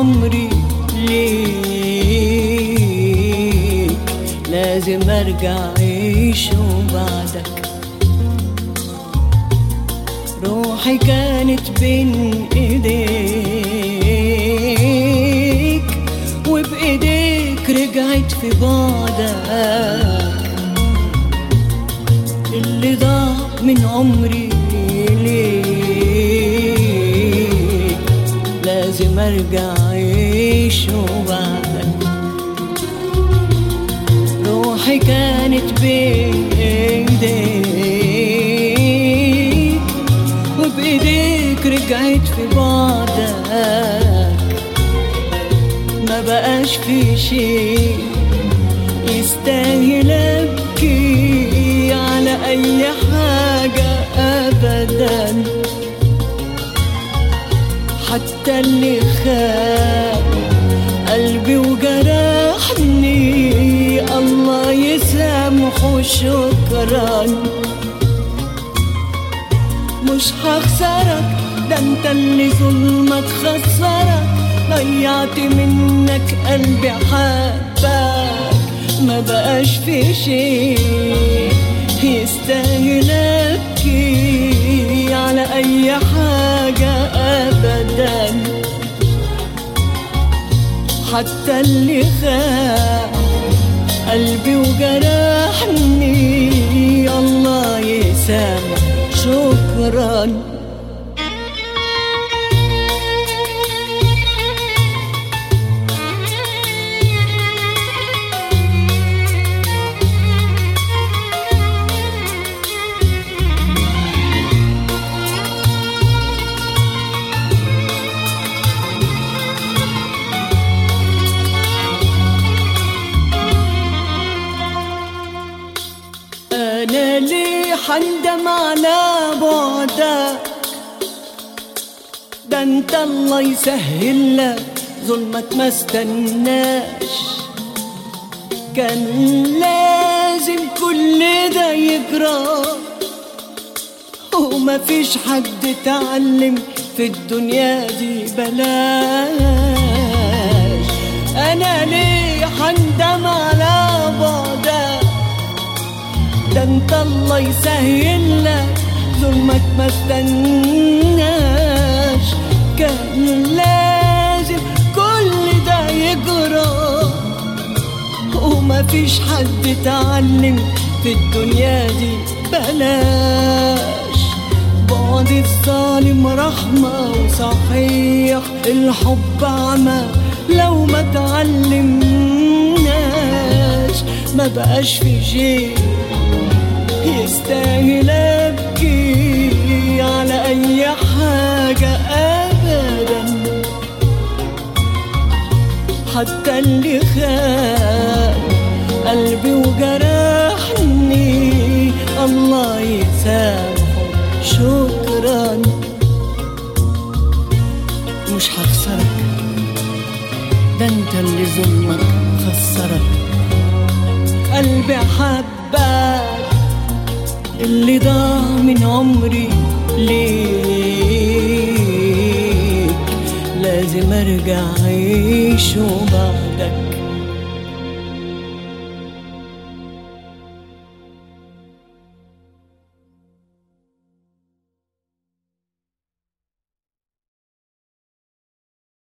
عمري ليك لازم ارجع اعيش بعدك روحي كانت بين ايديك وبايديك رجعت في بعدك اللي ضاع من عمري ليك لازم ارجع اعيش بعدك روحي كانت بين ايديك وبايديك رجعت في بعدك ما بقاش في شيء يستاهل ابكي على اي حاجة ابدا حتى اللي خان قلبي وجرحني الله يسامحه شكرا مش هخسرك ده انت اللي ظلمك خسرك ضيعت منك قلبي حبك ما بقاش في شيء يستاهل ابكي على اي حاجة ابدا حتى اللي خان قلبي وجرحني الله يسامح شكرا انا ليه حندم على بعدك ده انت الله يسهل لك ظلمك ما استناش كان لازم كل ده يجرى وما فيش حد اتعلم في الدنيا دي بلاش انا ليه حندم على بعدك ده انت الله يسهل لك ظلمك ما استناش كان لازم كل ده يجرى وما فيش حد اتعلم في الدنيا دي بلاش بعد الظالم رحمة وصحيح الحب عمى لو ما تعلمناش ما بقاش في شيء يستاهل ابكي على اي حاجة ابدا حتى اللي خان قلبي وجرحني الله يسامحه شكرا مش هخسرك ده انت اللي ظلمك خسرك قلبي حبك اللي ضاع من عمري ليك لازم ارجع اعيش بعدك